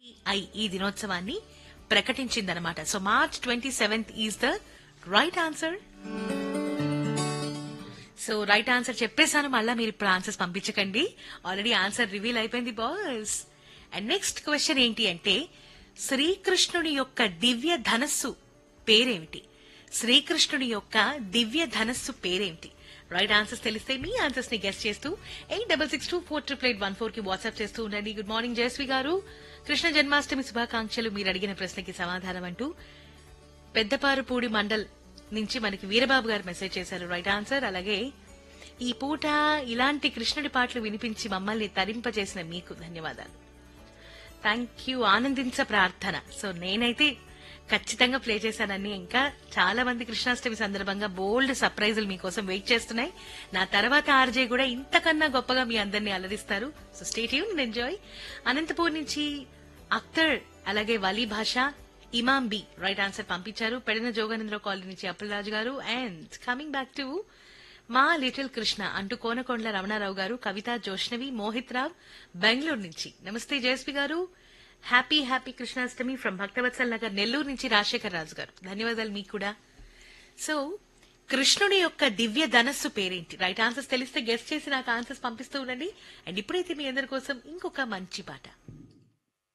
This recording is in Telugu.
ఐ ఈ దినోత్సవాన్ని ప్రకటించిందనమాట so March twenty seventh is the right answer so right answer చెప్పేశాను మళ్ళా మీరు ఇప్పుడు ఆన్సర్స్ పంపించకండి ఆల్రెడీ ఆన్సర్ రివీల్ అయిపోయింది బాస్ అండ్ నెక్స్ట్ క్వశ్చన్ ఏంటి అంటే శ్రీకృష్ణుడి యొక్క దివ్య ధనస్సు పేరేమిటి శ్రీకృష్ణుడి యొక్క దివ్య ధనస్సు పేరేమిటి రైట్ ఆన్సర్స్ తెలిస్తే మీ ఆన్సర్స్ ని గెస్ట్ చేస్తూ eight double six two four triple eight one four కి వాట్సాప్ చేస్తూ ఉండండి గుడ్ మార్నింగ్ జయశ్రీ గారు కృష్ణ జన్మాష్టమి శుభాకాంక్షలు మీరు అడిగిన ప్రశ్నకి సమాధానం అంటూ పెద్దపారుపూడి మండల్ నుంచి మనకి వీరబాబు గారు మెసేజ్ చేశారు రైట్ ఆన్సర్ అలాగే ఈ పూట ఇలాంటి కృష్ణుడి పాటలు వినిపించి మమ్మల్ని తరింపజేసిన మీకు ధన్యవాదాలు థ్యాంక్ యూ ఆనందించ ప్రార్థన సో నేనైతే ఖచ్చితంగా ప్లే చేశానని ఇంకా చాలా మంది కృష్ణాష్టమి సందర్భంగా బోల్డ్ సర్ప్రైజులు మీకోసం వెయిట్ చేస్తున్నాయి నా తర్వాత ఆర్జే కూడా ఇంతకన్నా గొప్పగా మీ అందరినీ అలరిస్తారు సో స్టేట్ యూన్ ఎంజాయ్ అనంతపూర్ నుంచి అఖ్తర్ అలాగే వలీ భాష ఇమాం బి రైట్ ఆన్సర్ పంపించారు పెడిన జోగానంద్ర కాలనీ నుంచి Appalaraju garu and coming back to మా లిటిల్ కృష్ణ అంటూ కోనకొండల రమణారావు గారు కవిత జోష్నవి మోహిత్ రావ్ బెంగళూరు నుంచి నమస్తే Jayasvi garu happy happy Krishnashtami from Bhaktavatsal Nagar Nellore నుంచి రాజశేఖర్ రాజు గారు ధన్యవాదాలు మీకు కూడా సో కృష్ణుడి యొక్క దివ్య ధనస్సు పేరేంటి రైట్ ఆన్సర్స్ తెలిస్తే గెస్ట్ చేసి నాకు ఆన్సర్స్ పంపిస్తూ ఉండండి అండ్ ఇప్పుడైతే మీ అందరి కోసం ఇంకొక మంచి పాట